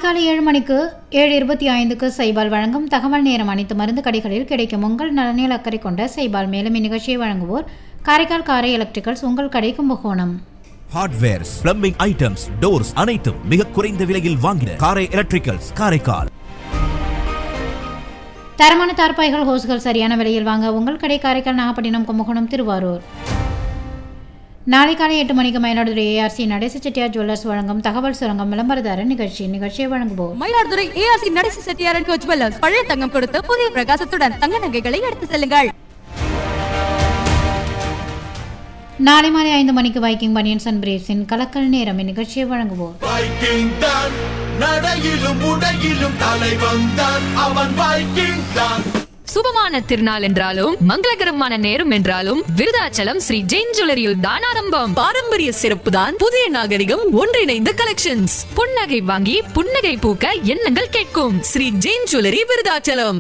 காலை ஏழு மணிக்கு ஏழு இருபத்தி ஐந்துக்கு சைபால் வழங்கும் தகவல் நேரம் அனைத்து மருந்து கடைகளில் கிடைக்கும் உங்கள் நலனில் அக்கறை கொண்ட சைபால் மேலும் இந்நிகழ்ச்சியை வழங்குவோர் காரைக்கால் காரை எலக்ட்ரிக்கல்ஸ் உங்கள் கடை Kumbakonam hardwares plumbing items doors அனைத்தும் மிக குறைந்த விலையில் வாங்கின காரை எலக்ட்ரிக்கல்ஸ் காரைக்கால் தரமான தார்பாய்கள் ஹோஸ்கள் சரியான விலையில் வாங்க உங்கள் கடை காரைக்கால் நாகப்பட்டினம் கும்பகோணம் திருவாரூர் நாளை காலை எட்டு மணிக்கு மயிலாடுதுறை ஏஆர்சி நடேச செட்டியார் ஜுவல்லர்ஸ் வழங்கும் தகவல் சுரங்கம் விளம்பரதார நிகழ்ச்சி நிகழ்ச்சியை வழங்குவோர் Mayiladuthurai ARC Nadesi Chettiar and jewellers பழைய தங்கம் கொடுத்து புதிய பிரகாசத்துடன் தங்க நகைகளை எடுத்து செல்லுங்கள் நாளை மாலை ஐந்து மணிக்கு வைக்கிங் பனியன்ஸ் அண்ட் பிரேவ்ஸின் கலக்கல் நேரம் இந்நிகழ்ச்சியை வழங்குவோர் வைக்கிங் தான் நடையிலும் உடையிலும் தலைவன் தான் அவன் வைக்கிங் தான் சுபமான திருநாள் என்றாலும் மங்களகரமான நேரம் என்றாலும் விருதாச்சலம் ஸ்ரீ ஜெயின் ஜுவல்லரியில் தான் ஆரம்பம் பாரம்பரிய சிறப்பு தான் புதிய நாகரிகம் ஒன்றிணைந்த கலெக்ஷன்ஸ் புன்னகை வாங்கி புன்னகை பூக்க எண்ணங்கள் கேட்கும் ஸ்ரீ ஜெயின் ஜுவல்லரி விருதாச்சலம்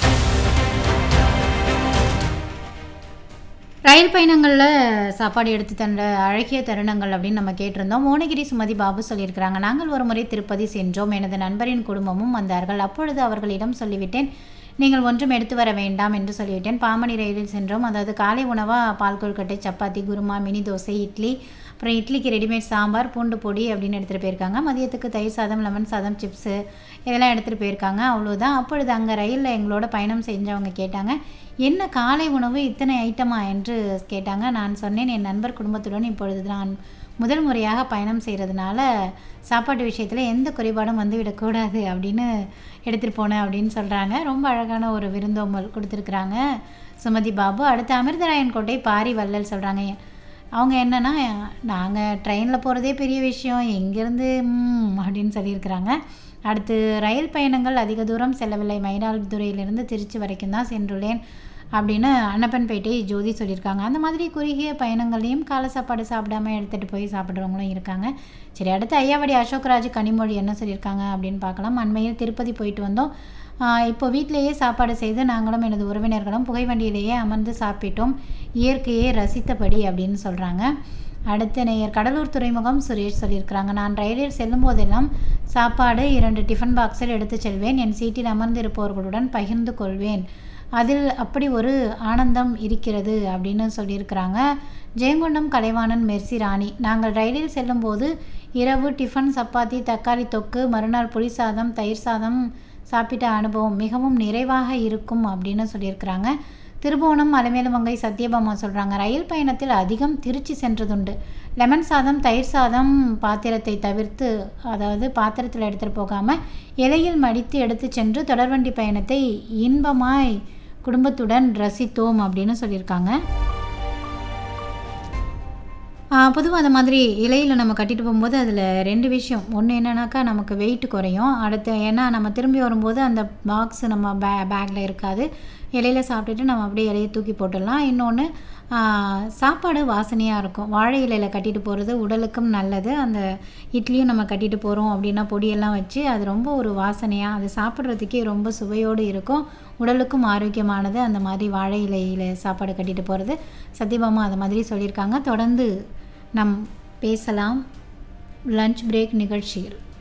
ரயில் பயணங்களில் சாப்பாடு எடுத்து தந்த அழகிய தருணங்கள் அப்படின்னு நம்ம கேட்டிருந்தோம் மோனகிரி சுமதி பாபு சொல்லியிருக்கிறாங்க நாங்கள் ஒரு முறை திருப்பதி சென்றோம் எனது நண்பரின் குடும்பமும் வந்தார்கள் அப்பொழுது அவர்களிடம் சொல்லிவிட்டேன் நீங்கள் ஒன்றும் எடுத்து வர வேண்டாம் என்று சொல்லிவிட்டேன் பாமணி ரயிலில் சென்றோம் அதாவது காலை உணவாக பால் கொழுக்கட்டை சப்பாத்தி குருமா மினி தோசை இட்லி அப்புறம் இட்லிக்கு ரெடிமேட் சாம்பார் பூண்டு பொடி அப்படின்னு எடுத்துகிட்டு போயிருக்காங்க மதியத்துக்கு தயிர் சாதம் லெமன் சாதம் சிப்ஸு இதெல்லாம் எடுத்துகிட்டு போயிருக்காங்க அவ்வளோதான் அப்பொழுது அங்கே ரயிலில் எங்களோட பயணம் செஞ்சவங்க கேட்டாங்க என்ன காலை உணவு இத்தனை ஐட்டமா என்று கேட்டாங்க நான் சொன்னேன் என் நண்பர் குடும்பத்துடன் இப்பொழுது நான் முதல் முறையாக பயணம் செய்கிறதுனால சாப்பாட்டு விஷயத்தில் எந்த குறைபாடும் வந்து விடக்கூடாது அப்படின்னு எடுத்துகிட்டு போனேன் அப்படின்னு சொல்கிறாங்க ரொம்ப அழகான ஒரு விருந்தோம்பல் கொடுத்துருக்குறாங்க சுமதி பாபு அடுத்து அமிர்தராயன் கோட்டை பாரி வள்ளல் சொல்கிறாங்க அவங்க என்னென்னா நாங்கள் ட்ரெயினில் போகிறதே பெரிய விஷயம் எங்கேருந்து ம் அப்படின்னு சொல்லியிருக்கிறாங்க அடுத்து ரயில் பயணங்கள் அதிக தூரம் செல்லவில்லை மயிலாடுதுறையிலிருந்து திருச்சி வரைக்கும் தான் சென்றுள்ளேன் அப்படின்னு அன்னப்பன்பேட்டை ஜோதி சொல்லியிருக்காங்க அந்த மாதிரி குறுகிய பயணங்களையும் காலை சாப்பாடு சாப்பிடாம எடுத்துகிட்டு போய் சாப்பிட்றவங்களும் இருக்காங்க சரி அடுத்து ஐயாவடி அசோக்ராஜ் கனிமொழி என்ன சொல்லியிருக்காங்க அப்படின்னு பார்க்கலாம் அண்மையில் திருப்பதி போயிட்டு வந்தோம் ஆஹ் இப்போ வீட்டிலேயே சாப்பாடு செய்து நாங்களும் எனது உறவினர்களும் புகைவண்டியிலேயே அமர்ந்து சாப்பிட்டோம் இயற்கையை ரசித்தபடி அப்படின்னு சொல்கிறாங்க அடுத்த நேயர் கடலூர் துறைமுகம் சுரேஷ் சொல்லியிருக்கிறாங்க நான் ரயிலில் செல்லும் போதெல்லாம் சாப்பாடு இரண்டு டிஃபன் பாக்ஸில் எடுத்து செல்வேன் என் சீட்டில் அமர்ந்திருப்பவர்களுடன் பகிர்ந்து கொள்வேன் அதில் அப்படி ஒரு ஆனந்தம் இருக்கிறது அப்படின்னு சொல்லியிருக்கிறாங்க ஜெயங்கொண்டம் கலைவாணன் மெர்சி ராணி நாங்கள் ரயிலில் செல்லும்போது இரவு டிஃபன் சப்பாத்தி தக்காளி தொக்கு மறுநாள் புளி சாதம் தயிர் சாதம் சாப்பிட்ட அனுபவம் மிகவும் நிறைவாக இருக்கும் அப்படின்னு சொல்லியிருக்கிறாங்க திருபுவனம் அலமேலுமங்கை சத்யபாமா சொல்கிறாங்க ரயில் பயணத்தில் அதிகம் திருச்சி சென்றதுண்டு லெமன் சாதம் தயிர் சாதம் பாத்திரத்தை தவிர்த்து அதாவது பாத்திரத்தில் எடுத்துகிட்டு போகாமல் இலையில் மடித்து எடுத்து சென்று தொடர்வண்டி பயணத்தை இன்பமாய் குடும்பத்துடன் ரசித்தோம் அப்படின்னு சொல்லியிருக்காங்க பொதுவாக அந்த மாதிரி இலையில் நம்ம கட்டிட்டு போகும்போது அதில் ரெண்டு விஷயம் ஒன்று என்னன்னாக்கா நமக்கு வெயிட் குறையும் அடுத்து ஏன்னா நம்ம திரும்பி வரும்போது அந்த பாக்ஸ் நம்ம பே பேக்கில் இருக்காது இலையில சாப்பிட்டுட்டு நம்ம அப்படியே இலையை தூக்கி போட்டுடலாம் இன்னொன்று சாப்பாடு வாசனையாக இருக்கும் வாழை இலையில் கட்டிட்டு போகிறது உடலுக்கும் நல்லது அந்த இட்லியும் நம்ம கட்டிட்டு போகிறோம் அப்படின்னா பொடியெல்லாம் வச்சு அது ரொம்ப ஒரு வாசனையாக அது சாப்பிட்றதுக்கே ரொம்ப சுவையோடு இருக்கும் உடலுக்கும் ஆரோக்கியமானது அந்த மாதிரி வாழை இலையில் சாப்பாடு கட்டிட்டு போகிறது சத்யபாமா அது மாதிரி சொல்லியிருக்காங்க தொடர்ந்து நம் பேசலாம் லஞ்ச் பிரேக் நிகழ்ச்சியில்